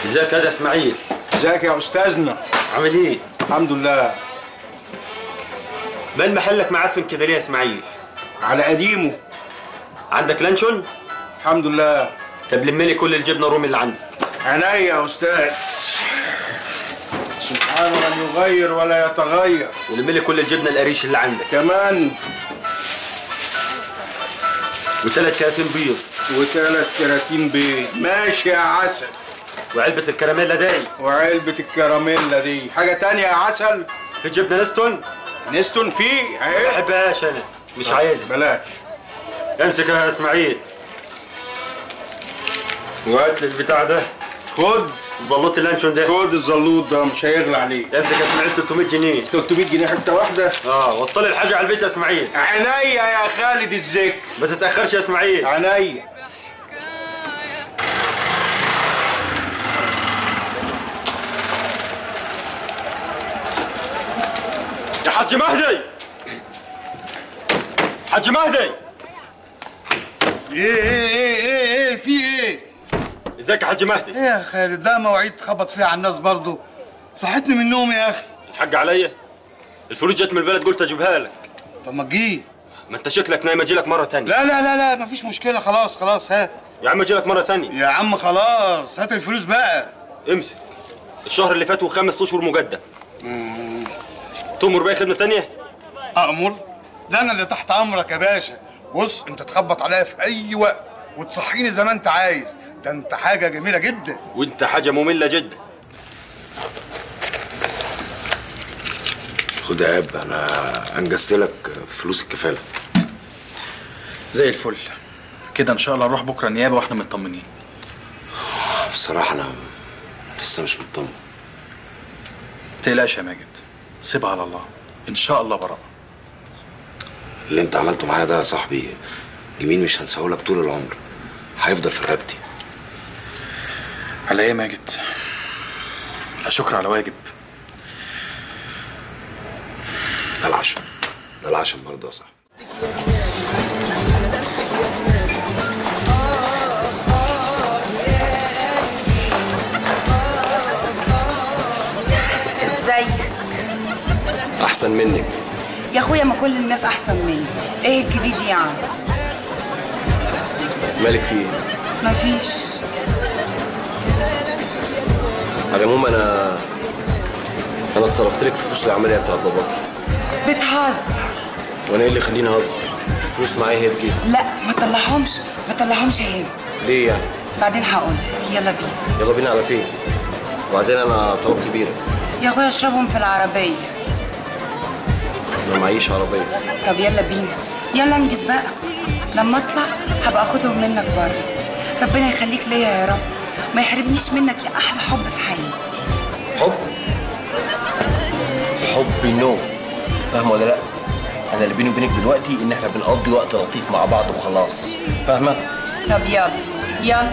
ازيك يا اسماعيل ازيك يا استاذنا عامل ايه الحمد لله مال محلك معفن كده ليه يا اسماعيل على قديمه عندك لانشون الحمد لله طب لم لي كل الجبنه الرومي اللي عندك عينيا يا استاذ سبحان من يغير ولا يتغير ولم لي كل الجبنه القريش اللي عندك كمان وثلاث كراتين بيض وثلاث كراتين بيض ماشي يا عسل وعلبه الكراميلا داي وعلبة الكراميلا دي حاجة تانية يا عسل في جبنه نستون نستون فيه ما اهي بحبهاش انا مش عايزها بلاش امسك يا اسماعيل وهات لي البتاع ده خد زلط اللانشون ده خد الزلوط ده مش هيغلى عليك امسك يا اسماعيل 300 جنيه 300 جنيه حتة واحدة اه وصل لي الحاجه على البيت يا اسماعيل عينيا يا خالد الذكر ما تتاخرش يا اسماعيل عينيا يا حاج مهدي حاج مهدي ايه ايه ايه ايه ايه في ايه؟ ازيك يا حاج مهدي ايه يا خالد ده مواعيد تخبط فيها على الناس برضه صحتني من النوم يا اخي الحاج عليا الفلوس جت من البلد قلت اجيبها لك طب ما تجي ما انت شكلك نايم اجي لك مره ثانيه لا لا لا لا مفيش مشكله خلاص خلاص هات يا عم اجي لك مره ثانيه يا عم خلاص هات الفلوس بقى امسك الشهر اللي فات وخمس اشهر مجدد تؤمر بأي خدمه ثانيه امر ده انا اللي تحت امرك يا باشا بص انت تخبط عليا في اي وقت وتصحيني زي ما انت عايز ده انت حاجه جميله جدا وانت حاجه ممله جدا خد يا اب انا انجزت لك فلوس الكفاله زي الفل كده ان شاء الله نروح بكره نيابه واحنا مطمنين بصراحه انا لسه مش مطمن تقلقش يا ماجد سيبها على الله ان شاء الله براءه اللي انت عملته معايا ده يا صاحبي جميل مش هنساهولك لك طول العمر هيفضل في رقبتي على ايه يا ماجد لا شكر على واجب ده العشم ده العشم برضه يا صاحبي ازيك احسن منك يا اخويا ما كل الناس احسن مني ايه الجديد يعني مالك فيه مفيش على العموم انا انا اتصرفت لك في فلوس العمليه بتاعت باباك بتهزر وانا ايه اللي يخليني اهزر فلوس معايا هي بجيبي لا ما طلعهمش ما طلعهمش هنا ليه يعني بعدين هقول يلا بينا يلا بينا على فين وبعدين انا طلبت بيره يا اخويا اشربهم في العربيه انا معيش عربيه طب يلا بينا يلا انجز بقى لما اطلع هبقى اخدهم منك بره ربنا يخليك ليا يا رب ما يحرمنيش منك يا احلى حب في حياتي حب حب نو فاهمه ولا لا انا اللي بيني وبينك دلوقتي ان احنا بنقضي وقت لطيف مع بعض وخلاص فاهمه طب يلا يلا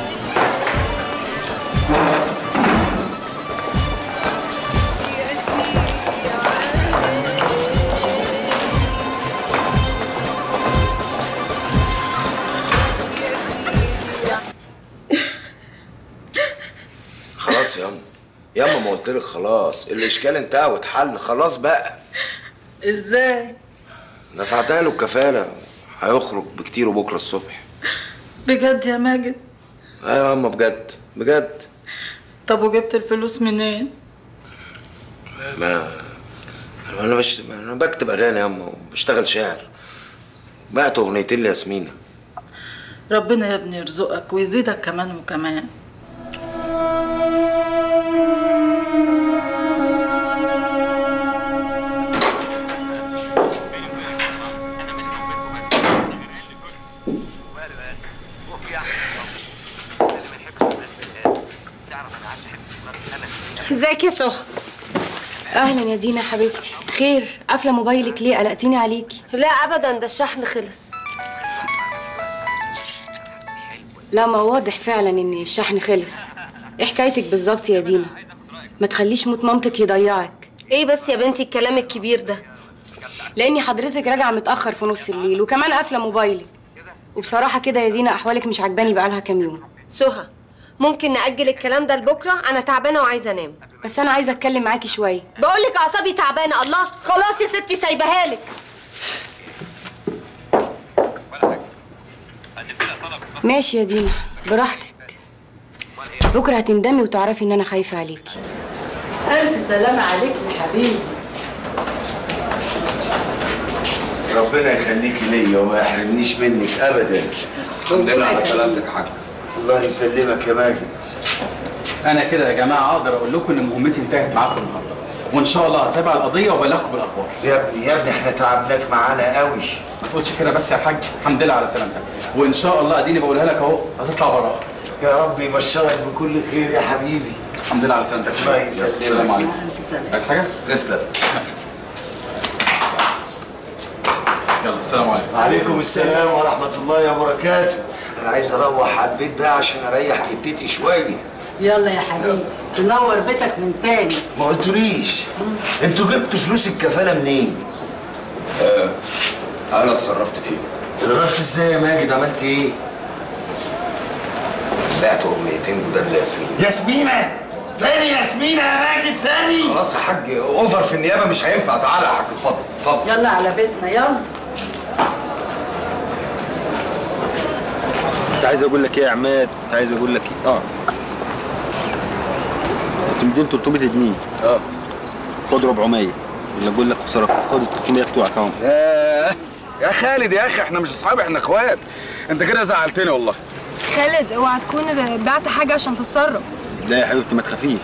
خلاص ياما ياما ما قلت لك خلاص الاشكال انتهى واتحل خلاص بقى ازاي دفعتها له الكفاله هيخرج بكتير بكره الصبح بجد يا ماجد ايوه ياما بجد بجد طب وجبت الفلوس منين ما انا بش... انا بكتب اغاني ياما وبشتغل شاعر بعت اغنيتين لياسمينة ربنا يا ابني يرزقك ويزيدك كمان وكمان ازيك يا سهى اهلا يا دينا حبيبتي خير قافله موبايلك ليه قلقتيني عليكي لا ابدا ده الشحن خلص لا ما واضح فعلا ان الشحن خلص ايه حكايتك بالظبط يا دينا ما تخليش موت مامتك يضيعك ايه بس يا بنتي الكلام الكبير ده لاني حضرتك راجعه متاخر في نص الليل وكمان قافله موبايلك وبصراحه كده يا دينا احوالك مش عجباني بقالها كام يوم سهى ممكن نأجل الكلام ده لبكره انا تعبانه وعايزه انام بس انا عايزه اتكلم معاكي شويه بقول لك اعصابي تعبانه الله خلاص يا ستي سايباها لك ماشي يا دينا براحتك بكره هتندمي وتعرفي ان انا خايفه عليكي الف سلامه عليك يا حبيبي ربنا يخليكي ليا وما يحرمنيش منك ابدا الحمد لله على سلامتك يا حاج الله يسلمك يا ماجد انا كده يا جماعه اقدر اقول لكم ان مهمتي انتهت معاكم النهارده وان شاء الله هتابع القضيه وابلغكم بالاخبار يا ابني يا ابني احنا تعبناك معانا قوي ما تقولش كده بس يا حاج الحمد لله على سلامتك وان شاء الله اديني بقولها لك اهو هتطلع براءه يا رب يبشرك بكل خير يا حبيبي الحمد لله على سلامتك الله يسلمك. السلام عليكم الف سلامه عايز حاجه تسلم يلا السلام عليكم وعليكم السلام ورحمة الله وبركاته أنا عايز أروح على البيت بقى عشان أريح جدتي شوية يلا يا حبيبي تنور بيتك من تاني ما قلتوليش انتوا جبتوا فلوس الكفالة منين؟ انا اتصرفت فيه اتصرفت ازاي يا ماجد عملت ايه؟ بعت اغنيتين جداد لياسمين ياسمينة تاني ياسمينة يا ماجد تاني خلاص يا حاج اوفر في النيابه مش هينفع تعالى يا حاج اتفضل اتفضل يلا على بيتنا يلا كنت عايز اقول لك ايه يا عماد كنت عايز اقول لك ايه اه كنت مدين 300 جنيه اه خد 400 ولا اقول لك خساره خد ال 300 بتوعك اهو ياه يا خالد يا اخي احنا مش اصحاب احنا اخوات انت كده زعلتني والله خالد اوعى تكون بعت حاجه عشان تتصرف لا يا حبيبتي ما تخافيش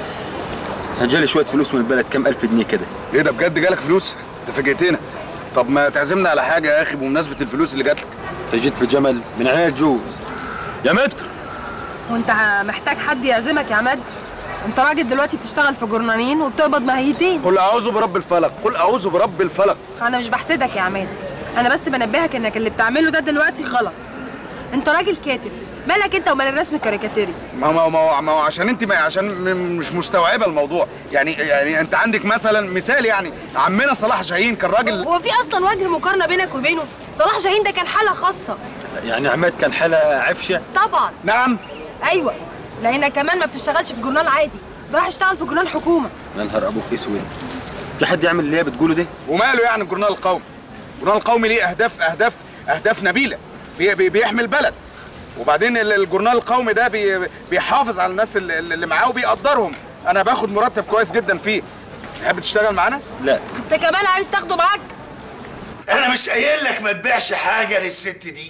انا جالي شويه فلوس من البلد كام الف جنيه كده ايه ده بجد جالك فلوس انت فاجئتنا طب ما تعزمنا على حاجه يا اخي بمناسبه الفلوس اللي جات لك انت جيت في جمل من عيال جوز يا متر وانت محتاج حد يعزمك يا عماد انت راجل دلوقتي بتشتغل في جرنانين وبتقبض مهيتين قل اعوذ برب الفلق قل اعوذ برب الفلق انا مش بحسدك يا عماد انا بس بنبهك انك اللي بتعمله ده دلوقتي غلط انت راجل كاتب مالك انت ومال الرسم الكاريكاتيري ما ما ما ما هو عشان انت ما عشان م- مش مستوعبه الموضوع يعني يعني انت عندك مثلا مثال يعني عمنا صلاح جاهين كان راجل هو في اصلا وجه مقارنه بينك وبينه صلاح جاهين ده كان حاله خاصه يعني عماد كان حاله عفشه طبعا نعم ايوه لانك كمان ما بتشتغلش في جورنال عادي ده راح يشتغل في جورنال حكومه يا نهار ابوك اسود في حد يعمل اللي هي بتقوله ده وماله يعني الجورنال القومي الجورنال القومي ليه اهداف اهداف اهداف نبيله بي بي بيحمي البلد وبعدين ال- الجورنال القومي ده بي بيحافظ على الناس اللي, اللي معاه وبيقدرهم انا باخد مرتب كويس جدا فيه تحب تشتغل معانا لا انت كمان عايز تاخده معاك أنا مش قايل لك ما تبيعش حاجة للست دي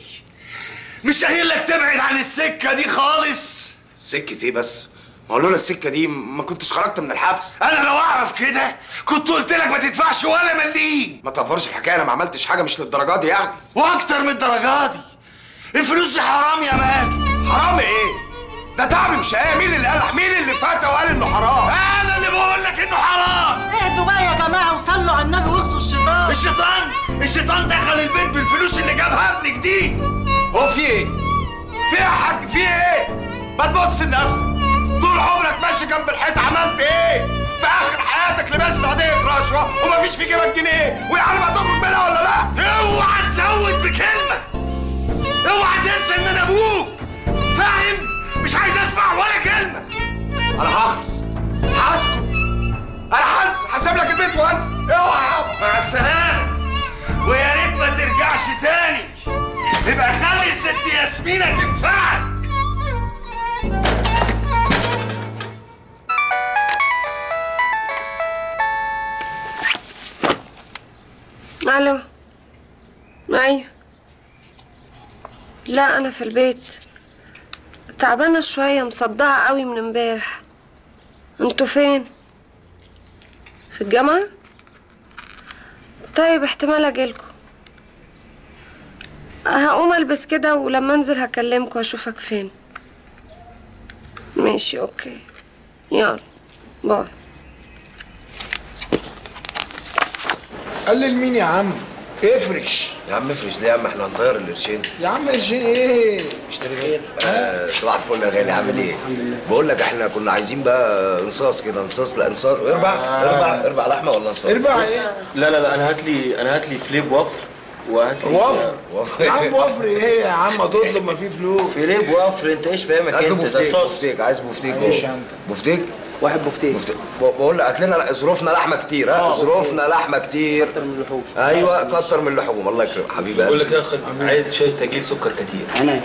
مش قايل لك تبعد عن السكة دي خالص سكة ايه بس؟ ما هو لولا السكة دي ما كنتش خرجت من الحبس أنا لو أعرف كده كنت قلت لك ما تدفعش ولا مليم ما تفرش الحكاية انا ما عملتش حاجة مش للدرجة دي يعني وأكتر من الدرجة دي الفلوس دي حرام يا ماجد حرام ايه؟ ده تعبي وشقاية مين اللي قال مين اللي فتى وقال انه حرام؟ أنا اللي بقول لك إنه حرام اهدوا بقى يا جماعه وصلوا على النبي واغصوا الشيطان الشيطان الشيطان دخل البيت بالفلوس اللي جابها ابنك دي هو في ايه؟ في ايه يا حاج في ايه؟ ما تبص لنفسك طول عمرك ماشي جنب الحيط عملت ايه؟ في اخر حياتك لبست قضية رشوة ومفيش في جيبك جنيه ويعني ما تخرج منها ولا لا؟ اوعى تزود بكلمة اوعى تنسى ان انا ابوك فاهم مش عايز اسمع ولا كلمة انا هخلص هسكت انا هنزل هسيب لك البيت وانزل اوعى يا عم مع السلامة ويا ريت ما ترجعش تاني يبقى خلي ست ياسمينة تنفعك الو ايوه لا انا في البيت تعبانه شويه مصدعه قوي من امبارح انتوا فين في الجامعه طيب احتمال اجيلكوا هقوم البس كده ولما انزل هكلمكوا اشوفك فين ماشي اوكي يلا باي قلل مين يا عم افرش يا عم افرش ليه يا عم احنا هنطير القرشين يا عم قرشين ايه اشتري غير آه صباح الفل يا غالي عامل ايه؟ بقول لك احنا كنا عايزين بقى انصاص كده انصاص لا انصاص اربع اربع اربع لحمه ولا انصاص اربع بص، ايه لا لا لا انا هات لي انا هات لي فليب وفر وهات لي وفر وفر يا عم وفر ايه يا عم تطلب ما فيه فلوس فيليه وفر انت ايش فاهمك هات له انت ده بفتيك، صوص بفتيك، عايز بفتيك معلش جوه. انت. بفتيك واحد بفتيك بفتيك ب- بقول لك هات لنا ظروفنا لحمه كتير ها آه، ظروفنا لحمه كتير كتر من اللحوم ايوه كتر من اللحوم الله يكرمك حبيبي بقول قلبي لك يا اخي عايز شاي تجيل سكر كتير انا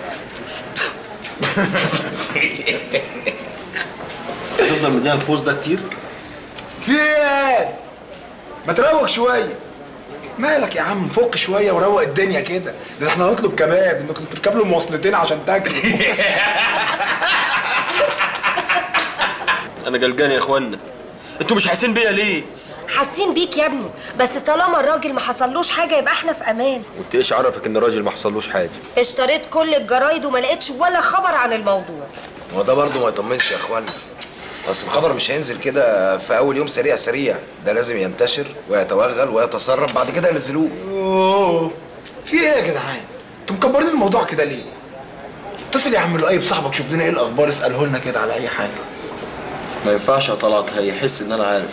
هتفضل مدينا البوز ده كتير في ايه ما تروق شويه مالك يا عم فك شويه وروق الدنيا كده ده احنا هنطلب كباب انك تركب له مواصلتين عشان تاكل انا جلجان يا اخوانا انتوا مش حاسين بيا ليه حاسين بيك يا ابني بس طالما الراجل ما حصلوش حاجه يبقى احنا في امان وانت ايش عرفك ان الراجل ما حصلوش حاجه اشتريت كل الجرايد وما لقيتش ولا خبر عن الموضوع هو ده برضه ما يطمنش يا اخوانا اصل الخبر مش هينزل كده في اول يوم سريع سريع ده لازم ينتشر ويتوغل ويتسرب بعد كده ينزلوه اوه في ايه يا جدعان انتوا مكبرين الموضوع كده ليه اتصل يا عم لؤي بصاحبك شوف لنا ايه الاخبار اساله لنا كده على اي حاجه ما ينفعش يا طلعت هيحس ان انا عارف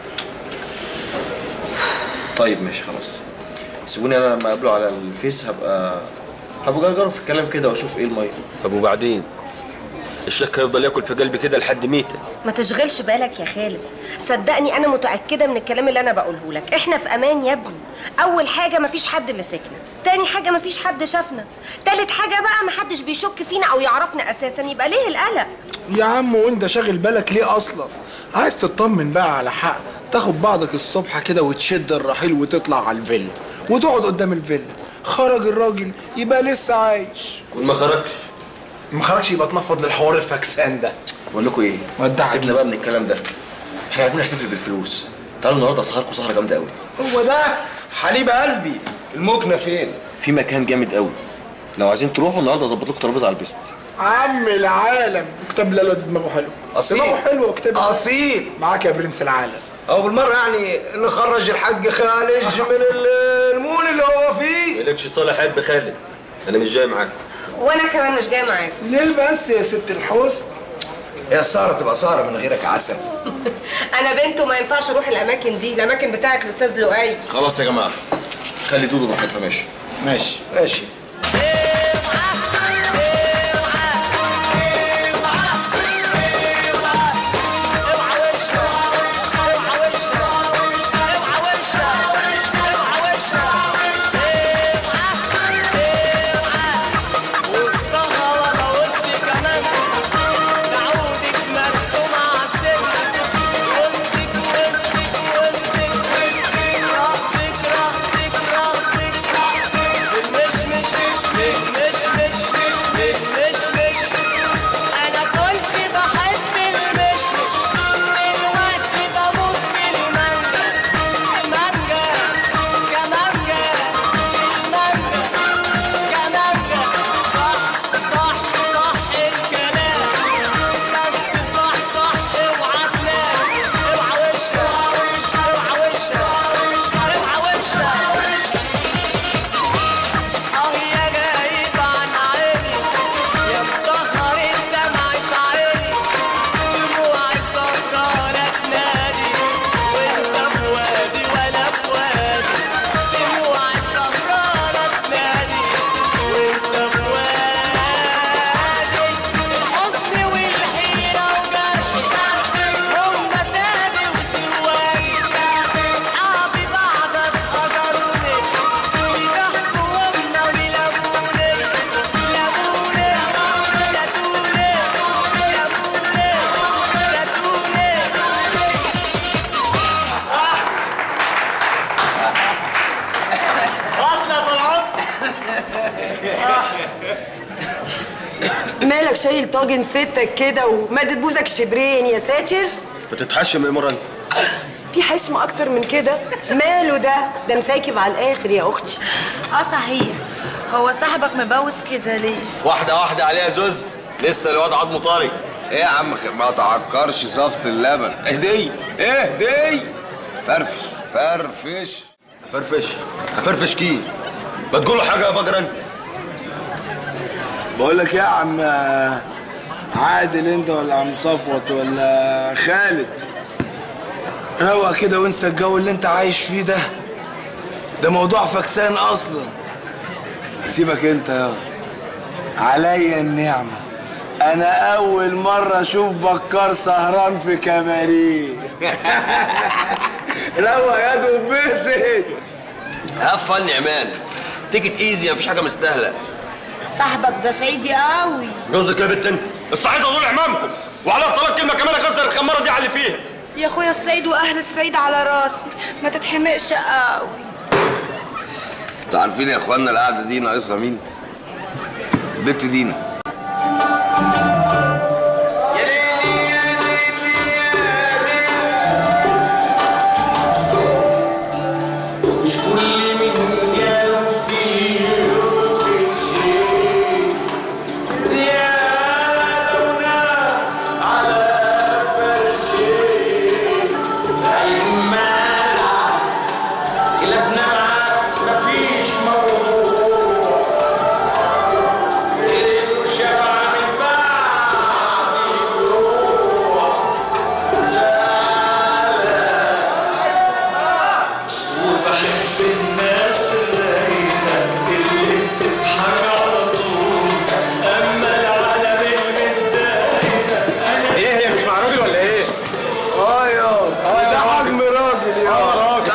طيب ماشي خلاص سيبوني انا لما اقابله على الفيس هبقى هبقى جرجره في الكلام كده واشوف ايه الميه طب وبعدين الشك هيفضل ياكل في قلبي كده لحد ميته ما تشغلش بالك يا خالد صدقني انا متاكده من الكلام اللي انا بقوله لك احنا في امان يا ابني اول حاجه مفيش حد مسكنا تاني حاجه مفيش حد شافنا تالت حاجه بقى محدش بيشك فينا او يعرفنا اساسا يبقى ليه القلق يا عم وانت شاغل بالك ليه اصلا عايز تطمن بقى على حق تاخد بعضك الصبح كده وتشد الرحيل وتطلع على الفيلا وتقعد قدام الفيلا خرج الراجل يبقى لسه عايش وما خرجش ما خرجش يبقى تنفض للحوار الفاكسان ده بقول لكم ايه ودع سيبنا بقى من الكلام ده احنا عايزين نحتفل بالفلوس تعالوا النهارده اسهركم سهره جامده قوي هو ده حليب قلبي المكنه فين في مكان جامد قوي لو عايزين تروحوا النهارده اظبط لكم ترابيزه على البيست عم العالم كتاب لالا دماغه حلو أصيل. دماغه حلو كتاب اصيل معاك يا برنس العالم او بالمره يعني نخرج الحاج خالد من المول اللي هو فيه مالكش صالح قلب خالد انا مش جاي معاكم وانا كمان مش جايه معاك ليه بس يا ست الحسن هي السهره تبقى سهره من غيرك عسل انا بنت وما ينفعش اروح الاماكن دي الاماكن بتاعت الاستاذ لؤي خلاص يا جماعه خلي دودو براحتها ماشي ماشي ماشي انا كنت بحب المشمش دلوقتي بموت في المانجا مانجا كمانجا المانجا كمانجا صح صح صح الكلام بس صح صح اوعى تنام اوعى وشك اوعى وشك اوعى وشك اه يا غايب عن عيني يا مسهر الدمع في عيني دموعي سهرانة تنادي وانت في وادي ولا في وادي دموعي سهرانة تنادي وانت في وادي الحزن والحيرة وجرحي هم سادي وسواني اصحابي بعدك قدروني يضحكوا ومنا ويلاموني يلاموني يلاتوني يلاموني يلاتوني اصلا طلعت مالك شايل طاجن ستك كده ومادد بوزك شبرين يا ساتر بتتحشم ايه مره انت في حشم اكتر من كده ماله ده ده مساكب على الاخر يا اختي اه صحيح هو صاحبك مبوس كده ليه واحده واحده عليها زوز لسه الواد عضمه طري ايه يا عم خ- ما تعكرش صفت اللبن اهدي اهدي فرفش فرفش فرفش فرفش كيف ما تقول له حاجه يا بجر انت بقول لك ايه يا عم عادل انت ولا عم صفوت ولا خالد روق كده وانسى الجو اللي انت عايش فيه ده ده موضوع فكسان اصلا سيبك انت ياض عليا النعمة انا اول مرة اشوف بكار سهران في كباريه روق يا دبست هاف فن يا مان تيكت ايزي مفيش حاجه مستاهله صاحبك ده صعيدي قوي جوزك يا بنت انت الصعيدة دول عمامكم وعلى طلاق كلمة كمان اخسر الخمارة دي على اللي فيها يا اخويا الصعيد واهل الصعيد على راسي ما تتحمقش قوي انتوا عارفين يا اخوانا القعده دي ناقصها مين؟ البت دينا مش كل من جاله فيه شيء زيادة ونار على فرشي المال خلافنا معاك مفيش موضوع غير انه شبع من بعد جوع وبحب الناس الرايقة اللي بتضحك على طول أما العالم المتضايقة أنا ايه هي مش مع راجل ولا ايه؟ اه يا ده حجم راجل يا اه راجل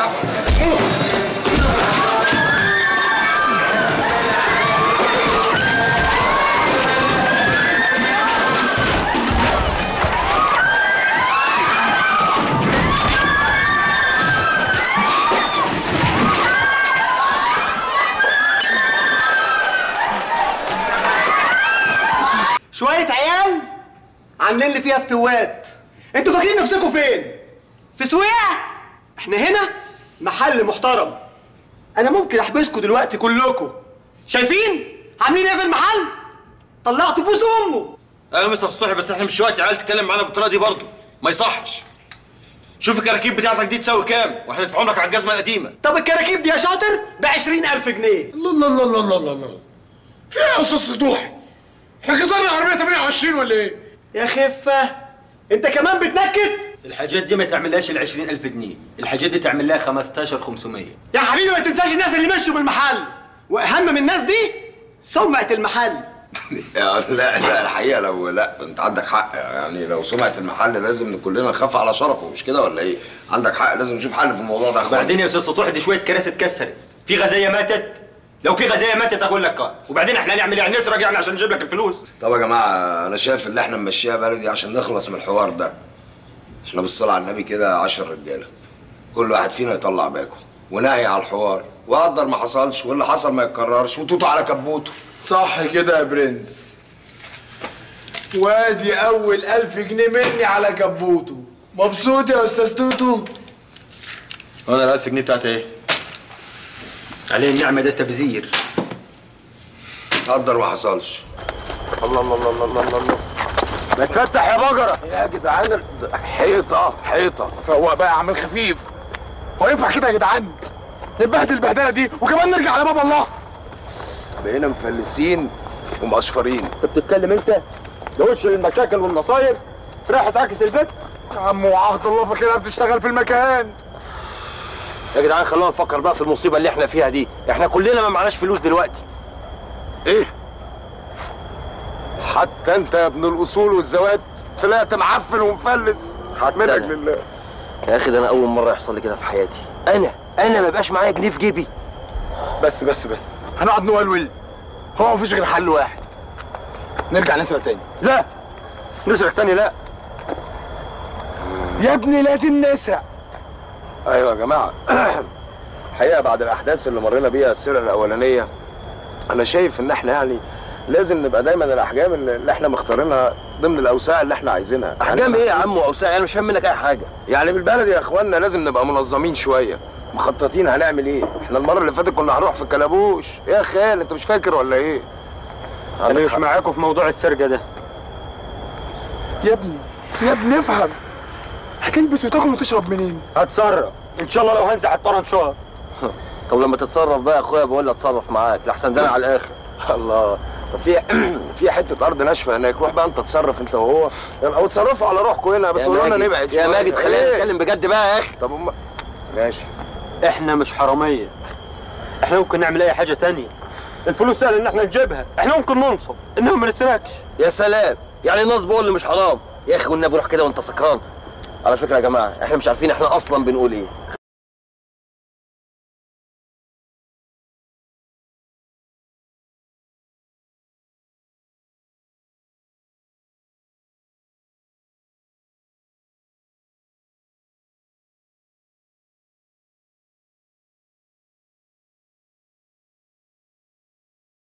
شوية عيال عاملين لي فيها فتوات انتوا فاكرين نفسكم فين؟ في سويع؟ احنا هنا محل محترم انا ممكن احبسكم دلوقتي كلكم شايفين؟ عاملين ايه في المحل؟ طلعتوا بوس امه ايوه يا مستر سطوحي بس احنا مش وقت عيال تتكلم معانا بالطريقه دي برضه ما يصحش شوف الكراكيب بتاعتك دي تساوي كام واحنا ندفعهم لك على الجزمه القديمه طب الكراكيب دي يا شاطر ب 20000 جنيه الله الله الله الله الله الله في ايه يا استاذ سطوح؟ احنا كسرنا العربيه 28 ولا ايه؟ يا خفه انت كمان بتنكد؟ الحاجات دي ما تعملهاش ال 20000 جنيه الحاجات دي تعمل لها 15500 يا حبيبي ما تنساش الناس اللي مشوا من المحل واهم من الناس دي سمعة المحل يا لا لا الحقيقه لو لا انت عندك حق يعني لو سمعه المحل لازم كلنا نخاف على شرفه مش كده ولا ايه؟ عندك حق لازم نشوف حل في الموضوع ده يا اخوان بعدين يا استاذ سطوح دي شويه كراسي اتكسرت في غزايه ماتت لو في غزايه ماتت اقول لك اه وبعدين احنا هنعمل ايه نسرق يعني عشان نجيب لك الفلوس طب يا جماعه انا شايف ان احنا نمشيها بلدي عشان نخلص من الحوار ده احنا بالصلاه على النبي كده 10 رجاله كل واحد فينا يطلع باكو ونهي على الحوار وقدر ما حصلش واللي حصل ما يتكررش وتوتو على كبوته صح كده يا برنس وادي اول ألف جنيه مني على كبوته مبسوط يا استاذ توتو وانا ال 1000 جنيه بتاعتي ايه؟ عليه النعمه ده تبذير قدر ما حصلش الله الله الله الله الله الله ما تفتح يا بقرة يا جدعان حيطة حيطة فهو بقى عامل خفيف هو ينفع كده يا جدعان نبهدل البهدله دي وكمان نرجع على باب الله بقينا مفلسين ومقشفرين انت بتتكلم انت ده وش المشاكل والمصايب رايح تعكس البيت يا عم وعهد الله فاكرها بتشتغل في المكان يا جدعان خلونا نفكر بقى في المصيبة اللي احنا فيها دي احنا كلنا ما معناش فلوس دلوقتي ايه حتى انت يا ابن الاصول والزوات طلعت معفن ومفلس منك أنا. لله يا اخي ده انا اول مره يحصل لي كده في حياتي انا انا ما بقاش معايا جنيه في جيبي بس بس بس هنقعد نولول هو مفيش غير حل واحد نرجع نسرق تاني لا نسرق تاني لا يا ابني لازم نسرق ايوه يا جماعه الحقيقه بعد الاحداث اللي مرينا بيها السرقه الاولانيه انا شايف ان احنا يعني لازم نبقى دايما الاحجام اللي اللي احنا مختارينها ضمن الاوساع اللي احنا عايزينها احجام ايه يا عم واوساع انا مش فاهم منك اي حاجه يعني بالبلدي يا اخوانا لازم نبقى منظمين شويه مخططين هنعمل ايه احنا المره اللي فاتت كنا هنروح في الكلابوش يا خال انت مش فاكر ولا ايه انا مش معاكم في موضوع السرقه ده يا ابني يا ابني افهم هتلبس وتاكل وتشرب منين هتصرف ان شاء الله لو هنزع الطرن شهر طب لما تتصرف بقى يا اخويا بقول لك اتصرف معاك لحسن ده أنا على الاخر الله طب في في حته ارض ناشفه هناك روح بقى انت تتصرف انت وهو يعني او تصرفوا على روحكم هنا بس يا قولوا لنا ماجد، نبعد يا شوية. ماجد خلينا إيه؟ نتكلم بجد بقى يا اخي طب هم ماشي احنا مش حراميه احنا ممكن نعمل اي حاجه تانية الفلوس سهل ان احنا نجيبها احنا ممكن ننصب انما ما نسرقش يا سلام يعني النصب هو اللي مش حرام يا اخي والنبي روح كده وانت سكران على فكره يا جماعه احنا مش عارفين احنا اصلا بنقول ايه